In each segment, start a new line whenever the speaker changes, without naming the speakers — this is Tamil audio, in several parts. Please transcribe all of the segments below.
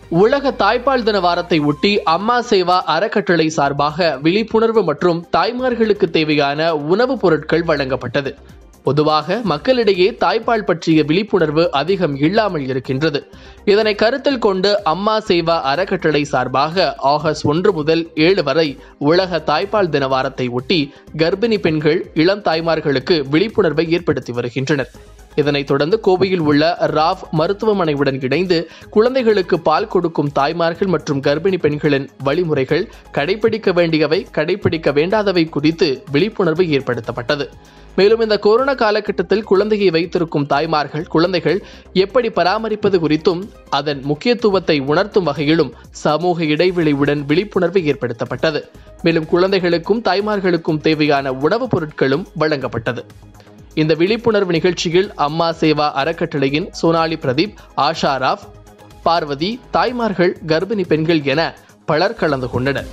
உலக தாய்ப்பால் தின வாரத்தை ஒட்டி அம்மா சேவா அறக்கட்டளை சார்பாக விழிப்புணர்வு மற்றும் தாய்மார்களுக்கு தேவையான உணவுப் பொருட்கள் வழங்கப்பட்டது பொதுவாக மக்களிடையே தாய்ப்பால் பற்றிய விழிப்புணர்வு அதிகம் இல்லாமல் இருக்கின்றது இதனை கருத்தில் கொண்டு அம்மா சேவா அறக்கட்டளை சார்பாக ஆகஸ்ட் ஒன்று முதல் ஏழு வரை உலக தாய்ப்பால் தின வாரத்தை ஒட்டி கர்ப்பிணி பெண்கள் இளம் தாய்மார்களுக்கு விழிப்புணர்வை ஏற்படுத்தி வருகின்றனர் இதனைத் தொடர்ந்து கோவையில் உள்ள ராவ் மருத்துவமனையுடன் இணைந்து குழந்தைகளுக்கு பால் கொடுக்கும் தாய்மார்கள் மற்றும் கர்ப்பிணி பெண்களின் வழிமுறைகள் கடைபிடிக்க வேண்டியவை கடைபிடிக்க வேண்டாதவை குறித்து விழிப்புணர்வு ஏற்படுத்தப்பட்டது மேலும் இந்த கொரோனா காலகட்டத்தில் குழந்தையை வைத்திருக்கும் தாய்மார்கள் குழந்தைகள் எப்படி பராமரிப்பது குறித்தும் அதன் முக்கியத்துவத்தை உணர்த்தும் வகையிலும் சமூக இடைவெளியுடன் விழிப்புணர்வு ஏற்படுத்தப்பட்டது மேலும் குழந்தைகளுக்கும் தாய்மார்களுக்கும் தேவையான உணவுப் பொருட்களும் வழங்கப்பட்டது இந்த விழிப்புணர்வு நிகழ்ச்சியில் அம்மா சேவா அறக்கட்டளையின் சோனாலி பிரதீப் ஆஷா ராவ் பார்வதி தாய்மார்கள் கர்ப்பிணி பெண்கள் என பலர் கலந்து கொண்டனர்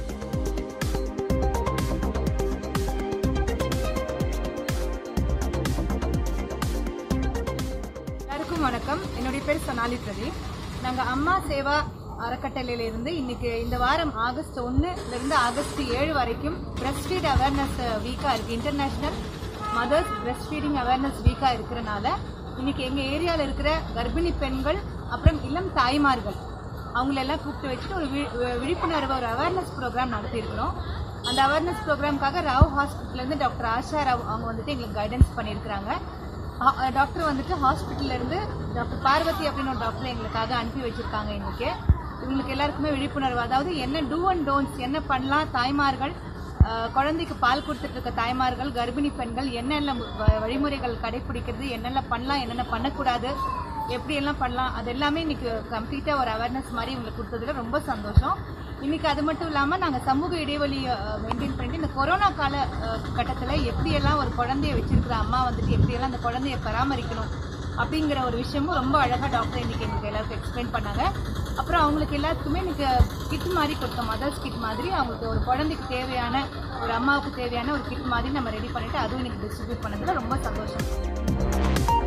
எல்லாருக்கும் வணக்கம் என்னுடைய பேர் சனாலி பிரதீப் நாங்கள் அம்மா சேவா அறக்கட்டளையிலிருந்து இன்னைக்கு இந்த வாரம் ஆகஸ்ட் ஒன்றுல இருந்து ஆகஸ்ட் ஏழு வரைக்கும் பிரஸ்ட் ஃபீட் அவேர்னஸ் வீக்காக இருக்கு international mothers breast feeding awareness வீக்காக இருக்கிறனால இன்னைக்கு எங்கள் ஏரியாவில் இருக்கிற கர்ப்பிணி பெண்கள் அப்புறம் இளம் தாய்மார்கள் அவங்களெல்லாம் கூப்பிட்டு வச்சுட்டு ஒரு வி- வி- விழிப்புணர்வு ஒரு அவேர்னஸ் ப்ரோக்ராம் நடத்தியிருக்கிறோம் அந்த அவேர்னஸ் ப்ரோக்ராம்காக ராவ் ஹாஸ்பிட்டல்லேருந்து டாக்டர் ஆஷா ராவ் அவங்க வந்துட்டு எங்களுக்கு கைடன்ஸ் பண்ணியிருக்கிறாங்க ஆ- டாக்டர் வந்துட்டு ஹாஸ்பிட்டல்ல இருந்து டாக்டர் பார்வதி அப்படின்னு ஒரு டாக்டர் எங்களுக்காக அனுப்பி வச்சிருக்காங்க இன்னைக்கு இவங்களுக்கு எல்லாருக்குமே விழிப்புணர்வு அதாவது என்ன டூ அண்ட் டோன்ட்ஸ் என்ன பண்ணலாம் தாய்மார்கள் ஆ, குழந்தைக்கு பால் கொடுத்துட்டு இருக்க தாய்மார்கள் கர்ப்பிணி பெண்கள் என்னென்ன வ- வழிமுறைகள் கடைபிடிக்கிறது என்னென்ன பண்ணலாம் என்னென்ன பண்ணக்கூடாது எப்படி எல்லாம் பண்ணலாம் அது எல்லாமே இன்னைக்கு கம்ப்ளீட்டா ஒரு அவேர்னஸ் மாதிரி இவங்களுக்கு கொடுத்ததுல ரொம்ப சந்தோஷம் இன்னைக்கு அது மட்டும் இல்லாம நாங்க சமூக இடைவெளி மெயின்டைன் பண்ணிட்டு இந்த கொரோனா கால அஹ், கட்டத்துல எப்படியெல்லாம் ஒரு குழந்தைய வச்சிருக்கிற அம்மா வந்துட்டு எப்படியெல்லாம் அந்த குழந்தைய பராமரிக்கணும் அப்படிங்கிற ஒரு விஷயமும் ரொம்ப அழகா டாக்டர் இன்னைக்கு எங்களுக்கு எல்லாருக்கும் எக்ஸ்பிளைன் பண்ணாங்க அப்புறம் அவங்களுக்கு எல்லாத்துக்குமே இன்னைக்கு கிட் மாதிரி கொடுத்தோம் மதர்ஸ் கிட் மாதிரி அவங்களுக்கு ஒரு குழந்தைக்கு தேவையான ஒரு அம்மாவுக்கு தேவையான ஒரு கிட் மாதிரி நம்ம ரெடி பண்ணிட்டு அதுவும் இன்னைக்கு டிஸ்ட்ரிபியூட் பண்ணதுல ரொம்ப சந்தோஷம்